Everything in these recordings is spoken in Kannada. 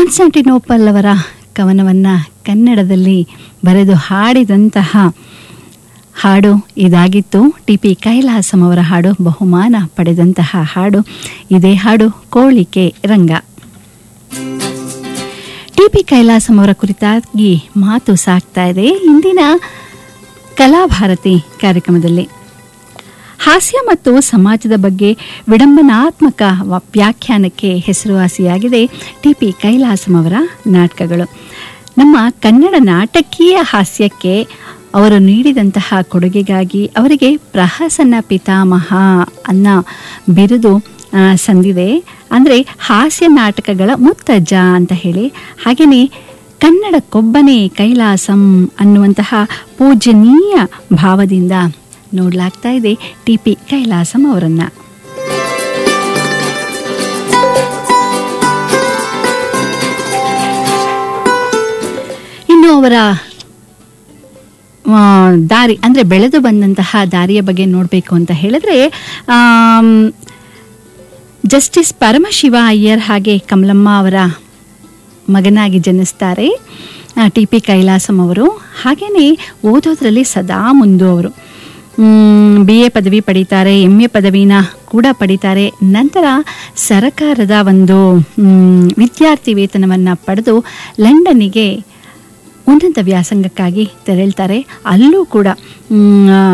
ಕಾನ್ಸ್ಟಾಂಟಿನೋಪಲ್ ಅವರ ಕವನವನ್ನು ಕನ್ನಡದಲ್ಲಿ ಬರೆದು ಹಾಡಿದಂತಹ ಹಾಡು ಇದಾಗಿತ್ತು ಟಿ ಪಿ ಕೈಲಾಸಂ ಅವರ ಹಾಡು ಬಹುಮಾನ ಪಡೆದಂತಹ ಹಾಡು ಇದೇ ಹಾಡು ಕೋಳಿಕೆ ರಂಗ ಟಿ ಪಿ ಕೈಲಾಸಂ ಅವರ ಕುರಿತಾಗಿ ಮಾತು ಸಾಕ್ತಾ ಇದೆ ಇಂದಿನ ಕಲಾಭಾರತಿ ಕಾರ್ಯಕ್ರಮದಲ್ಲಿ ಹಾಸ್ಯ ಮತ್ತು ಸಮಾಜದ ಬಗ್ಗೆ ವಿಡಂಬನಾತ್ಮಕ ವ- ವ್ಯಾಖ್ಯಾನಕ್ಕೆ ಹೆಸರುವಾಸಿಯಾಗಿದೆ ಟಿ ಪಿ ಕೈಲಾಸಂ ಅವರ ನಾಟಕಗಳು ನಮ್ಮ ಕನ್ನಡ ನಾಟಕೀಯ ಹಾಸ್ಯಕ್ಕೆ ಅವರು ನೀಡಿದಂತಹ ಕೊಡುಗೆಗಾಗಿ ಅವರಿಗೆ ಪ್ರಹಸನ ಪಿತಾಮಹ ಅನ್ನೋ ಬಿರುದು ಆ, ಸಂದಿದೆ ಅಂದರೆ ಹಾಸ್ಯ ನಾಟಕಗಳ ಮುತ್ತಜ್ಜ ಅಂತ ಹೇಳಿ ಹಾಗೆಯೇ ಕನ್ನಡಕ್ಕೊಬ್ಬನೇ ಕೈಲಾಸಂ ಅನ್ನುವಂತಹ ಪೂಜನೀಯ ಭಾವದಿಂದ ನೋಡಲಾಗ್ತಾ ಇದೆ ಟಿ ಪಿ ಕೈಲಾಸಂ ಅವರನ್ನ ಇನ್ನು ಅವರ ಆ, ದಾರಿ ಅಂದರೆ ಬೆಳೆದು ಬಂದಂತಹ ದಾರಿಯ ಬಗ್ಗೆ ನೋಡಬೇಕು ಅಂತ ಹೇಳಿದ್ರೆ ಆಮ್, ಜಸ್ಟಿಸ್ ಪರಮಶಿವ ಅಯ್ಯರ್ ಹಾಗೆ ಕಮಲಮ್ಮ ಅವರ ಮಗನಾಗಿ ಜನಿಸ್ತಾರೆ ಟಿ ಪಿ ಕೈಲಾಸಂ ಅವರು ಹಾಗೆಯೇ ಓದೋದ್ರಲ್ಲಿ ಸದಾ ಮುಂದು ಅವರು ಬಿ ಎ ಪದವಿ ಪಡೀತಾರೆ ಎಮ್ ಎ ಪದವಿನ ಕೂಡ ಪಡೀತಾರೆ ನಂತರ ಸರಕಾರದ ಒಂದು ಮ್, ವಿದ್ಯಾರ್ಥಿ ವೇತನವನ್ನು ಪಡೆದು ಲಂಡನ್ನಿಗೆ ಉನ್ನತ ವ್ಯಾಸಂಗಕ್ಕಾಗಿ ತೆರಳ್ತಾರೆ ಅಲ್ಲೂ ಕೂಡ ಮ್, ಆ,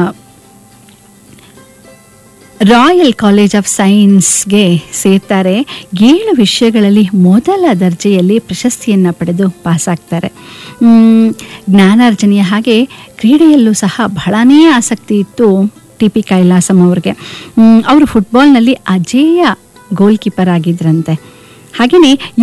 ರಾಯಲ್ ಕಾಲೇಜ್ ಆಫ್ ಸೈನ್ಸ್ಗೆ ಸೇರ್ತಾರೆ ಏಳು ವಿಷಯಗಳಲ್ಲಿ ಮೊದಲ ದರ್ಜೆಯಲ್ಲಿ ಪ್ರಶಸ್ತಿಯನ್ನು ಪಡೆದು ಪಾಸಾಗ್ತಾರೆ ಮ್, ಜ್ಞಾನಾರ್ಜನೆಯ ಹಾಗೆ ಕ್ರೀಡೆಯಲ್ಲೂ ಸಹ ಬಹಳನೇ ಆಸಕ್ತಿ ಇತ್ತು ಟಿ ಪಿ ಕೈಲಾಸಂ ಅವ್ರಿಗೆ ಮ್, ಅವರು ಫುಟ್ಬಾಲ್ನಲ್ಲಿ ಅಜೇಯ ಗೋಲ್ ಕೀಪರ್ ಆಗಿದ್ರಂತೆ ಹಾಗೆಯೇ